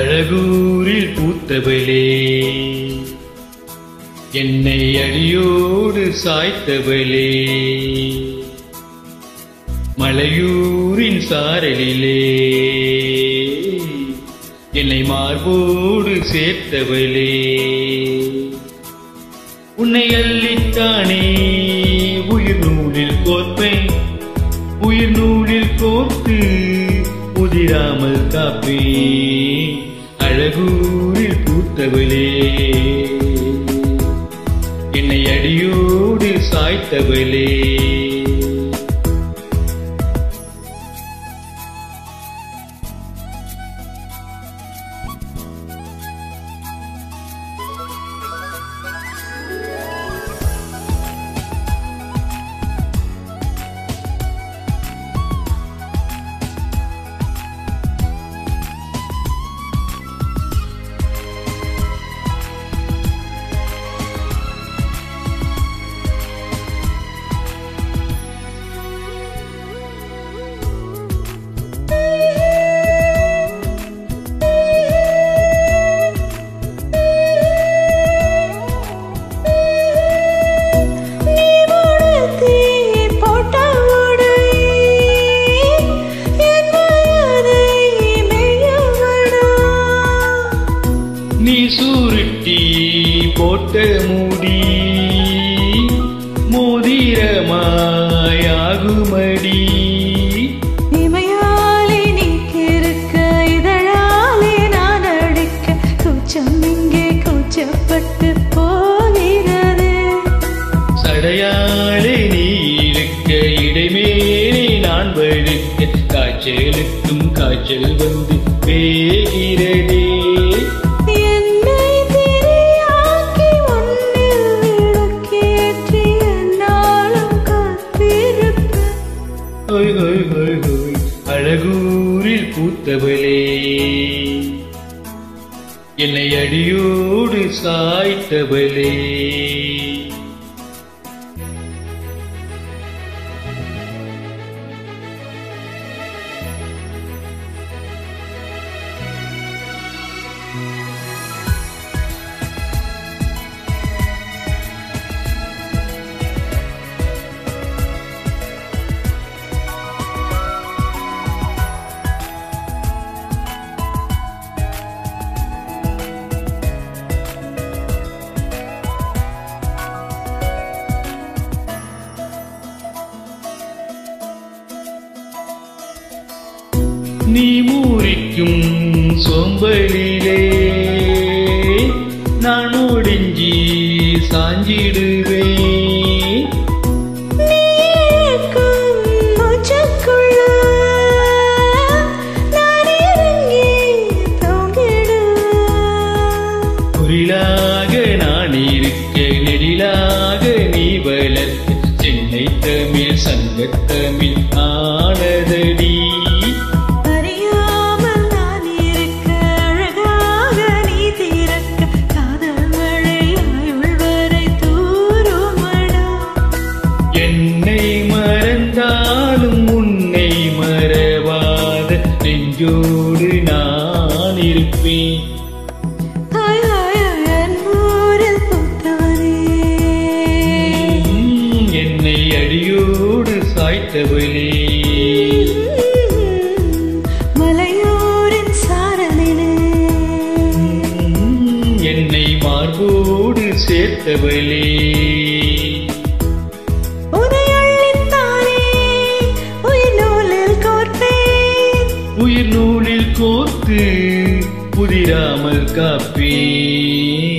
அழகூரில் பூத்தவளே என்னை அடியோடு சாய்த்தவளே மலையூரின் சாரலிலே என்னை மார்போடு சேர்த்தவளே உன்னை அள்ளித்தானே உயிர் நூலில் கோர்ப்பேன் உயிர் நூலில் கோர்த்து உதிராமல் காப்பே அழகூரில் பூத்தவளே என்னை அடியோடு சாய்த்தவளே நீ உடுத்தி போட்ட உடை என் மனதை மெய்யவடா நீ சுருட்டி போட்ட மூடி மோதிரமாயாகுமடி இமையாலே நீ கிறுக்க இதழாலே நான் அடிக்க கூச்சம் இங்கே கூச்சப்பட்டு போகிறது சடையாளே நீ இழுக்க இடைமேலே நான் வழுக்க காய்ச்சலுக்கும் காய்ச்சல் வந்து வேகிறதே என்னை திரியாக்கி உன்னில் விளக்கேற்றி என்னாலும் காத்திருப்பேன் ஹோய் ஹோய் ஹோய் ஹோய் அழகூரில் பூத்தவளே என்னை அடியோடு சாய்த்தவளே நீ மூரிக்கும் சோம்பலிலே நான் ஒடிஞ்சி சாஞ்சிடுவேன் நீ இருக்கும் மூச்சுக்குள்ள நான் இறங்கி தூங்கிடுவேன் குரிலாக நான் இருக்க நெடிலாக நீ வளர்க்க சென்னை தமிழ் சங்கத்தமிழ் ஆனதடி அறியாமல் நான் இருக்க அழகாக நீ திறக்க காதல் மழையாய் உள்வரை தூருமடா என்னை மறந்தாலும் உன்னை மறவாத நெஞ்சோடு நான் இருப்பேன் ஹாய் ஹாய் ஹாய் என் ஊரில் பூத்தவனே உம், என்னை அடியோடு சாய்த்தவளே மலையூரின் சாரலிலே உம், என்னை மார்போடு சேர்த்தவளே உனை அள்ளித்தானே உயிர் நூலில் கோர்த்தேன் உயிர் நூலில் கோர்த்து புதிராமல் காப்பேன்